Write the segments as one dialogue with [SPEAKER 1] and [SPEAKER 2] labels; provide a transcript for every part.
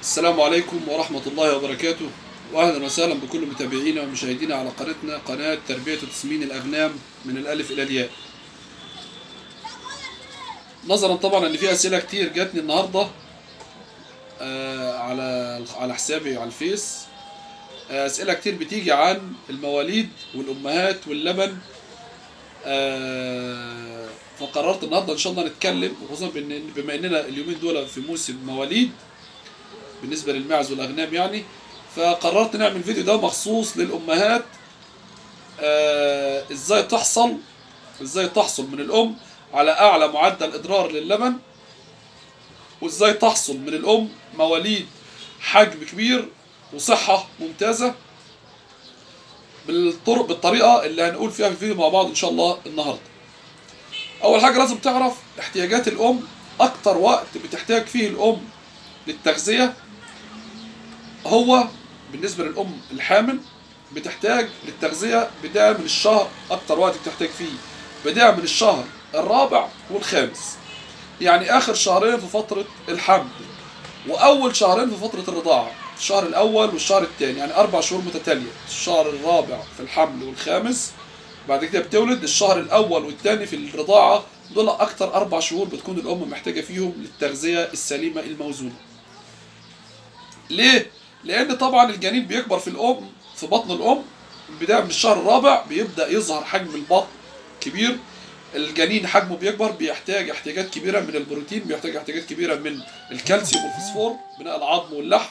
[SPEAKER 1] السلام عليكم ورحمة الله وبركاته وأهلا وسهلا بكل متابعينا ومشاهدينا على قناتنا قناة تربية وتسمين الأغنام من الألف إلى الياء نظرا طبعا ان في اسئله كتير جاتني النهارده آه على على حسابي على الفيس آه اسئله كتير بتيجي عن المواليد والامهات واللبن آه فقررت النهارده ان شاء الله نتكلم وخصوصا بإن- بما اننا اليومين دول في موسم مواليد بالنسبه للماعز والاغنام يعني فقررت نعمل فيديو ده مخصوص للامهات آه ازاي تحصل ازاي تحصل من الام على اعلى معدل اضرار للبن وازاي تحصل من الام مواليد حجم كبير وصحه ممتازه بالطرق بالطريقه اللي هنقول فيها في الفيديو مع بعض ان شاء الله النهارده اول حاجه لازم تعرف احتياجات الام اكتر وقت بتحتاج فيه الام للتغذيه هو بالنسبه للام الحامل بتحتاج للتغذيه بدايه من الشهر اكتر وقت بتحتاج فيه بدايه من الشهر الرابع والخامس يعني اخر شهرين في فتره الحمل واول شهرين في فتره الرضاعه الشهر الاول والشهر الثاني يعني اربع شهور متتاليه الشهر الرابع في الحمل والخامس بعد كده بتولد الشهر الاول والثاني في الرضاعه دول اكتر اربع شهور بتكون الام محتاجه فيهم للتغذيه السليمه الموزونه ليه لان طبعا الجنين بيكبر في الام في بطن الام بدايه من الشهر الرابع بيبدا يظهر حجم البطن كبير الجنين حجمه بيكبر بيحتاج احتياجات كبيره من البروتين بيحتاج احتياجات كبيره من الكالسيوم والفوسفور بناء العظم واللحم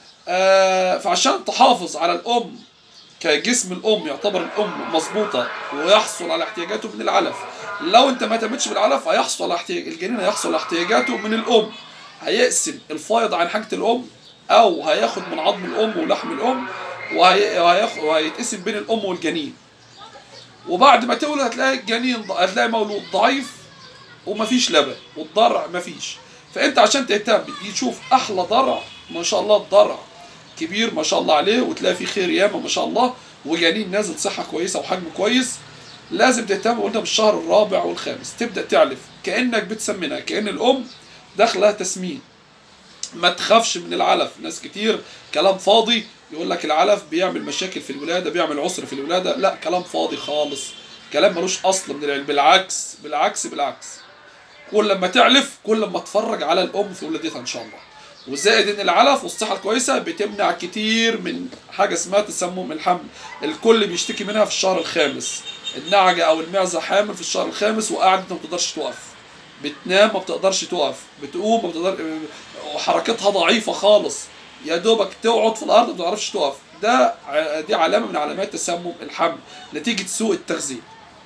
[SPEAKER 1] آه فعشان تحافظ على الام كجسم الام يعتبر الام مظبوطه ويحصل على احتياجاته من العلف لو انت ما اهتمتش بالعلف هيحصل على احتياج الجنين هيحصل على احتياجاته من الام هيقسم الفايض عن حاجه الام او هياخد من عظم الام ولحم الام وهي- وهياخ- وهيتقسم بين الام والجنين وبعد ما تولد هتلاقي الجنين ض- هتلاقي مولود ضعيف ومفيش لبن والضرع مفيش فانت عشان تهتم بتجي تشوف احلى ضرع ما شاء الله الضرع كبير ما شاء الله عليه وتلاقي فيه خير ياما ما شاء الله وجنين نازل صحه كويسه وحجم كويس لازم تهتم قلنا بالشهر الرابع والخامس تبدا تعلف كانك بتسمنها كان الام داخله تسمين ما تخافش من العلف ناس كتير كلام فاضي يقول لك العلف بيعمل مشاكل في الولاده بيعمل عسر في الولاده لا كلام فاضي خالص كلام ملوش اصل من العلم بالعكس بالعكس بالعكس كل لما تعلف كل لما تتفرج على الام في ولادتها ان شاء الله وزائد ان العلف والصحه الكويسه بتمنع كتير من حاجه اسمها تسمم الحمل الكل بيشتكي منها في الشهر الخامس النعجه او المعزه حامل في الشهر الخامس وقاعده ما بتقدرش توقف بتنام ما بتقدرش تقف بتقوم ما بتقدر وحركتها ضعيفه خالص يا دوبك تقعد في الارض ما بتعرفش تقف ده ع- دي علامه من علامات تسمم الحمل نتيجه سوء التغذيه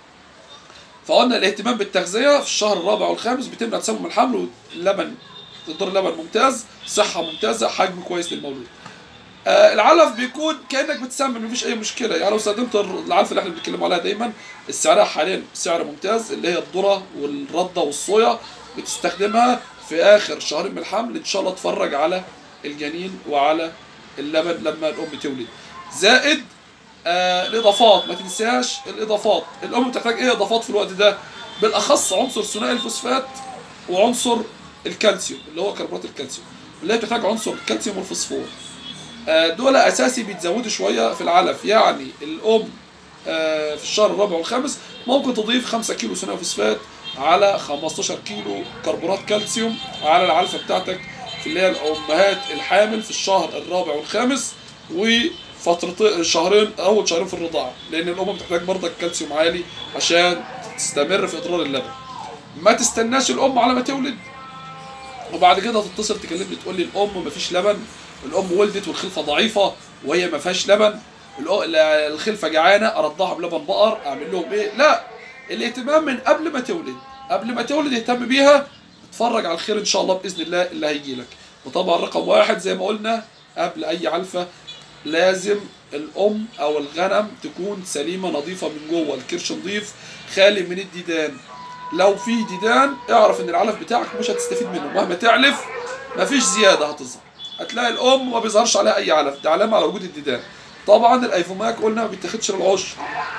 [SPEAKER 1] فقلنا الاهتمام بالتغذيه في الشهر الرابع والخامس بتمنع تسمم الحمل واللبن تقدر اللبن ممتاز صحه ممتازه حجم كويس للمولود آه العلف بيكون كانك بتسمن مفيش اي مشكله يعني لو استخدمت الر- العلف اللي احنا بنتكلم عليها دايما السعرها حاليا سعر ممتاز اللي هي الذره والرده والصويا بتستخدمها في اخر شهرين من الحمل ان شاء الله تفرج على الجنين وعلى اللبن لما الام تولد زائد آه الاضافات ما تنساش الاضافات الام بتحتاج ايه اضافات في الوقت ده بالاخص عنصر ثنائي الفوسفات وعنصر الكالسيوم اللي هو كربونات الكالسيوم اللي هي بتحتاج عنصر الكالسيوم والفوسفور آه، دول اساسي بيتزودوا شويه في العلف يعني الام آه، في الشهر الرابع والخامس ممكن تضيف 5 كيلو ثانوي فوسفات على 15 كيلو كربونات كالسيوم على العلفه بتاعتك في اللي هي الامهات الحامل في الشهر الرابع والخامس وفترة شهرين اول شهرين في الرضاعه لان الام بتحتاج برضك كالسيوم عالي عشان تستمر في اضرار اللبن ما تستناش الام على ما تولد وبعد كده تتصل تكلمني تقول لي الام مفيش لبن الام ولدت والخلفه ضعيفه وهي ما فيهاش لبن الأ- لا- الخلفه جعانه ارضعها بلبن بقر اعمل لهم ايه لا الاهتمام من قبل ما تولد قبل ما تولد اهتم بيها اتفرج على الخير ان شاء الله باذن الله اللي هيجي لك وطبعا رقم واحد زي ما قلنا قبل اي علفه لازم الام او الغنم تكون سليمه نظيفه من جوه الكرش نظيف خالي من الديدان لو في ديدان اعرف ان العلف بتاعك مش هتستفيد منه مهما تعلف مفيش زياده هتظهر هتلاقي الام ما بيظهرش عليها اي علف ده علامه على وجود الديدان طبعا الايفوماك قلنا ما بيتاخدش للعشر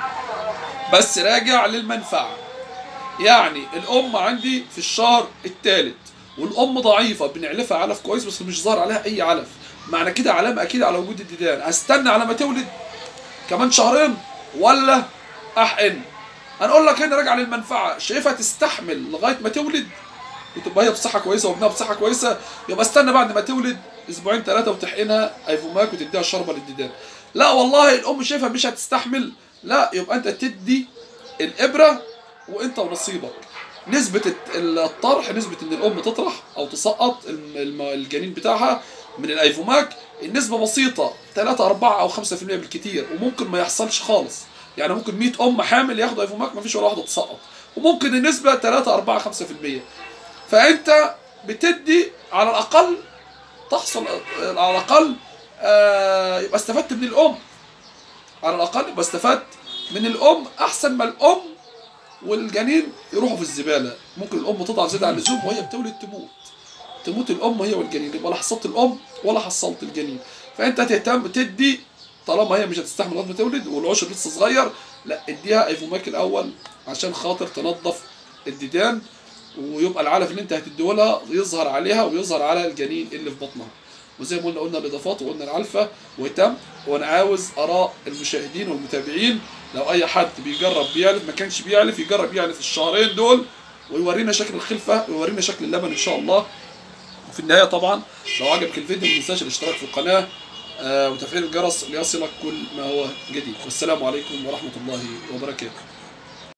[SPEAKER 1] بس راجع للمنفعه يعني الام عندي في الشهر الثالث والام ضعيفه بنعلفها علف كويس بس مش ظاهر عليها اي علف معنى كده علامه اكيد على وجود الديدان هستنى على ما تولد كمان شهرين ولا احقن هنقول لك هنا راجع للمنفعه شايفها تستحمل لغايه ما تولد وتبقى هي بصحه كويسه وابنها بصحه كويسه يبقى استنى بعد ما تولد اسبوعين ثلاثه وتحقنها ايفوماك وتديها شربه للديدان لا والله الام شايفها مش هتستحمل لا يبقى انت تدي الابره وانت ونصيبك نسبة الطرح نسبة ان الام تطرح او تسقط الم- الم- الجنين بتاعها من الايفوماك النسبة بسيطة 3 4 او 5% بالكتير وممكن ما يحصلش خالص يعني ممكن 100 ام حامل ياخدوا ايفوماك ما فيش ولا واحدة تسقط وممكن النسبة 3 4 5% فانت بتدي على الاقل تحصل على الاقل آه، يبقى استفدت من الام على الاقل يبقى استفدت من الام احسن ما الام والجنين يروحوا في الزباله ممكن الام تضع زياده عن اللزوم وهي بتولد تموت تموت الام هي والجنين يبقى لا حصلت الام ولا حصلت الجنين فانت تهتم تدي طالما هي مش هتستحمل لغايه ما تولد والعشر لسه صغير لا اديها ايفوماك الاول عشان خاطر تنظف الديدان ويبقى العلف اللي انت هتديه لها يظهر عليها ويظهر على الجنين اللي في بطنها وزي ما قلنا قلنا الاضافات وقلنا العلفه وتم وانا عاوز اراء المشاهدين والمتابعين لو اي حد بيجرب بيعلف ما كانش بيعلف يجرب يعلف الشهرين دول ويورينا شكل الخلفه ويورينا شكل اللبن ان شاء الله وفي النهايه طبعا لو عجبك الفيديو ما تنساش الاشتراك في القناه آه، وتفعيل الجرس ليصلك كل ما هو جديد والسلام عليكم ورحمه الله وبركاته